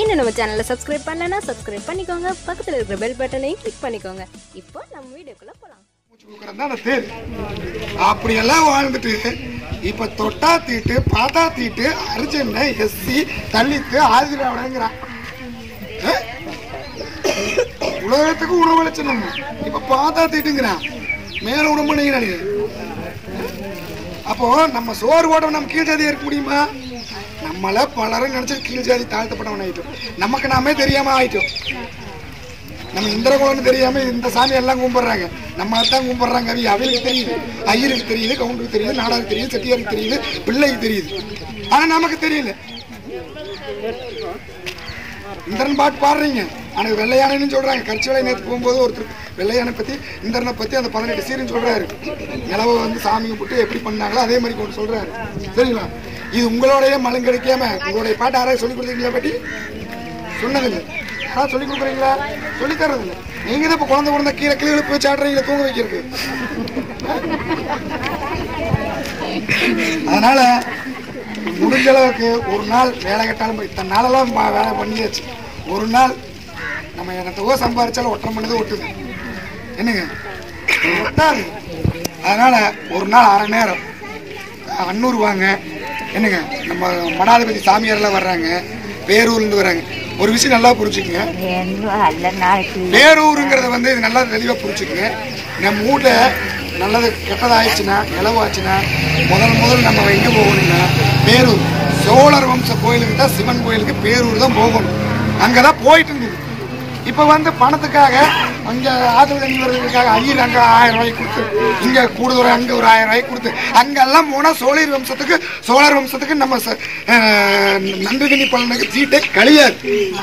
இன்னும் நம்ம சேனலை சப்ஸ்கிரைப் பண்ணலன்னா சப்ஸ்கிரைப் பண்ணிக்கோங்க பக்கத்தில் இருக்கிற பெல் பட்டனையும் கிளிக் பண்ணிக்கோங்க இப்போ நம்ம வீடியோக்குள்ள போகலாம் கொடுக்கறது தான் அந்த தேர் அப்படியெல்லாம் வாழ்ந்துட்டு இப்ப தொட்டா தீட்டு பாத்தா தீட்டு அர்ஜுன எஸ்சி தள்ளித்து ஆதிராவிடங்கிறான் அஹ்? உலகத்துக்கு உணவளிச்சணும் இப்ப பாத்தா தீட்டுங்கிறான் மேல உடம்பு நினைக்கிறேன் அப்போ நம்ம சோறு ஓட்டம் நம்ம கீழ் ஜாதியா இருக்க முடியுமா நம்மள பலரும் நினைச்சு கீழ் ஜாதி தாழ்த்தப்பட்டவன் ஆயிட்டோம் நமக்கு நாமே தெரியாம ஆயிட்டோம் நம்ம இந்திரகோலம்னு தெரியாம இந்த சாமி எல்லாம் கும்பிடுறாங்க நம்ம தான் கும்பிடுறாங்க அவி அவளுக்கு தெரியுது ஐயருக்கு தெரியுது கவுண்டருக்கு தெரியுது நாடாருக்கு தெரியுது செட்டியாருக்கு தெரியுது பிள்ளைக்கு தெரியுது ஆனா நமக்கு தெரியல இந்திரன் பாட்டு பாடுறீங்க ஆனா வெள்ளையானைன்னு சொல்றாங்க கட்சி வேலை நேற்று போகும்போது ஒருத்தர் வெள்ளையானை பத்தி இந்திரனை பத்தி அந்த பதினெட்டு சீருன்னு சொல்றாரு நிலவை வந்து சாமி கும்பிட்டு எப்படி பண்ணாங்களோ அதே மாதிரி கொண்டு சொல்றாரு சரிங்களா இது உங்களோடைய மலம் கிடைக்காம உங்களுடைய பாட்டு யாராவது சொல்லி கொடுத்தீங்களா பாட்டி சொன்னதில்லை யாராவது சொல்லி கொடுக்குறீங்களா சொல்லி தர்றதில்லை நீங்க தான் இப்போ குழந்தை குழந்தை கீழே கீழே போய் சாடுறீங்களா தூங்க வைக்கிறது அதனால முடிஞ்ச அளவுக்கு ஒரு நாள் வேலை கட்டாலும் போய் இத்தனை நாளெல்லாம் ம- வேலை பண்ணியாச்சு ஒரு நாள் நம்ம எனக்கு சம்பாரிச்சாலும் ஒற்றை பண்ணது ஒட்டுது என்னங்க ஒட்டாது அதனால ஒரு நாள் அரை நேரம் அன்னூர் வாங்க என்னங்க நம்ம மடாதிபதி சாமியார்லாம் வர்றாங்க பேரூர்லேருந்து வர்றாங்க ஒரு விஷயம் நல்லா புரிஞ்சுக்கங்க பேரூருங்கிறத வந்து இது நல்லா தெளிவாக புரிஞ்சுக்கங்க நம்ம வீட்டில் நல்லது கெட்டது ஆயிடுச்சுன்னா நிலவு ஆச்சுன்னா முதல் முதல் நம்ம எங்கே போகணும்னா பேரூர் சோழர் வம்ச கோயிலுக்கு தான் சிவன் கோயிலுக்கு பேரூர் தான் போகணும் அங்கே தான் போயிட்டு இருந்தது இப்போ வந்து பணத்துக்காக அங்கே ஆதரவு தண்ணி வர்றதுக்காக ஐயர் அங்கே ஆயிரம் ரூபாய்க்கு கொடுத்து இங்கே கூடுதல் அங்கே ஒரு ஆயிரம் ரூபாய்க்கு கொடுத்து அங்கெல்லாம் போனால் சோழர் வம்சத்துக்கு சோழர் வம்சத்துக்கு நம்ம ச- அஹ், நன்றி தண்ணி பலனுக்கு சீட்டே கழியாது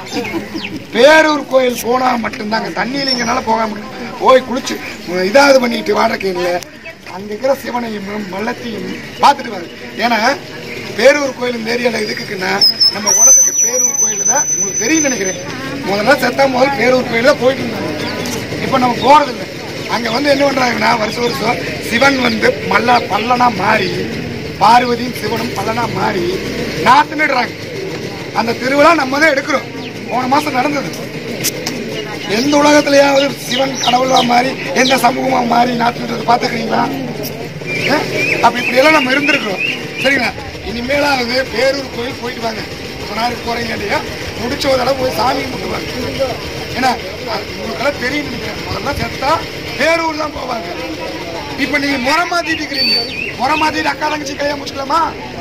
பேரூர் கோயில் போனா மட்டும்தாங்க தண்ணியில் இங்கனால போக முடியும் போய் குளிச்சு இதாவது பண்ணிட்டு வாடகையில் அங்க இருக்கிற சிவனையும் மல்லத்தையும் பார்த்துட்டு வாங்க ஏன்னா பேரூர் கோயில் இந்த ஏரியாவில் எதுக்குன்னா நம்ம உலகத்துக்கு பேரூர் கோயில் தான் உங்களுக்கு தெரியும் நினைக்கிறேன் முதல்ல செத்தா முதல் பேரூர் கோயில் தான் போயிட்டு இருந்தாங்க இப்போ நம்ம போறதில்லை அங்க வந்து என்ன பண்றாங்கன்னா வருஷம் வருஷம் சிவன் வந்து மல்ல பல்லனா மாறி பார்வதியும் சிவனும் பல்லனா மாறி நாத்துன்னுடுறாங்க அந்த திருவிழா நம்ம தான் எடுக்கிறோம் போன மாசம் நடந்தது எந்த உலகத்திலேயாவது சிவன் கடவுளா மாறி எந்த சமூகமா மாறி நாட்டுன்றது பாத்துக்கிறீங்களா அப்ப இப்படி எல்லாம் நம்ம இருந்திருக்கிறோம் சரிங்களா இனிமேலாவது பேரூர் கோயில் போயிட்டு வாங்க சொன்னாரு போறீங்க இல்லையா முடிச்ச ஒரு தடவை போய் சாமி கும்பிடுவாங்க ஏன்னா அது உங்களுக்கெல்லாம் தெரியும் நினைக்கிறேன் முதல்ல செத்தா பேரூர் தான் போவாங்க இப்ப நீங்க முறை மாத்திட்டு இருக்கிறீங்க முறை மாத்திட்டு அக்கா தங்கச்சி கையா முடிச்சுக்கலாமா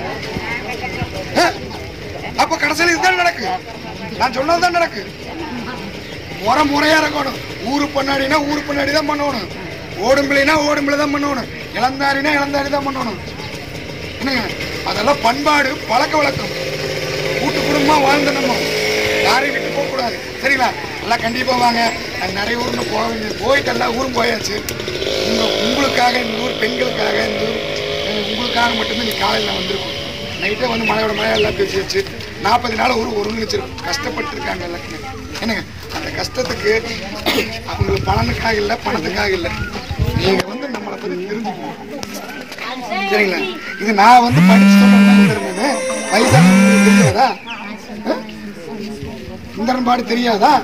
அஹ்? அப்ப கடைசியில் இதுதான் நடக்கு நான் சொன்னதுதான் நடக்கு முறை முறையா இருக்கணும் ஊரு பண்ணாடினா ஊரு பண்ணாடி தான் பண்ணணும் ஓடும்பிள்ளைனா ஓடும்பிள்ளை தான் பண்ணணும் இளந்தாரினா இளந்தாரி தான் பண்ணணும் என்னங்க அதெல்லாம் பண்பாடு பழக்க வழக்கம் கூட்டு குடும்பமா வாழ்ந்த நம்ம யாரையும் விட்டு போக கூடாது சரிங்களா எல்லாம் கண்டிப்பா வாங்க அது நிறைய ஊர்னு போக வேண்டியது போயிட்டு எல்லா ஊரும் போயாச்சு உங்க உங்களுக்காக இந்த ஊர் பெண்களுக்காக இந்த ஊர் அஹ், உங்களுக்காக மட்டும்தான் நீ காலையில் வந்திருக்கும் நைட்டே வந்து மழையோட மழை எல்லாம் பேசி வச்சு நாற்பது நாள் ஒரு ஒருங்கிணைச்சிருக்கும் கஷ்டப்பட்டு இருக்காங்க எல்லாருமே என்னங்க அந்த கஷ்டத்துக்கு அவங்களுக்கு பலனுக்காக இல்லை பணத்துக்காக இல்லை நீங்க வந்து நம்மளை பத்தி தெரிஞ்சுக்கணும் சரிங்களா இது நான் வந்து படிச்சு சொன்னேன் இந்திரன் வயசானவங்களுக்கு தெரியாதா அஹ்? இந்திரன் பாடு தெரியாதா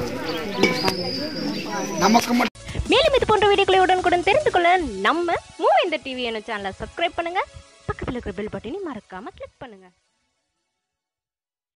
நமக்கு மட்டும் மேலும் இது போன்ற வீடியோக்களை உடனுக்குடன் தெரிந்து கொள்ள நம்ம மூவேந்தர் டிவி என்ன சேனலை சப்ஸ்கிரைப் பண்ணுங்க பக்கத்தில் இருக்கிற பெல் பட்டனையும் மறக்காம கிளிக் பண்ணுங்க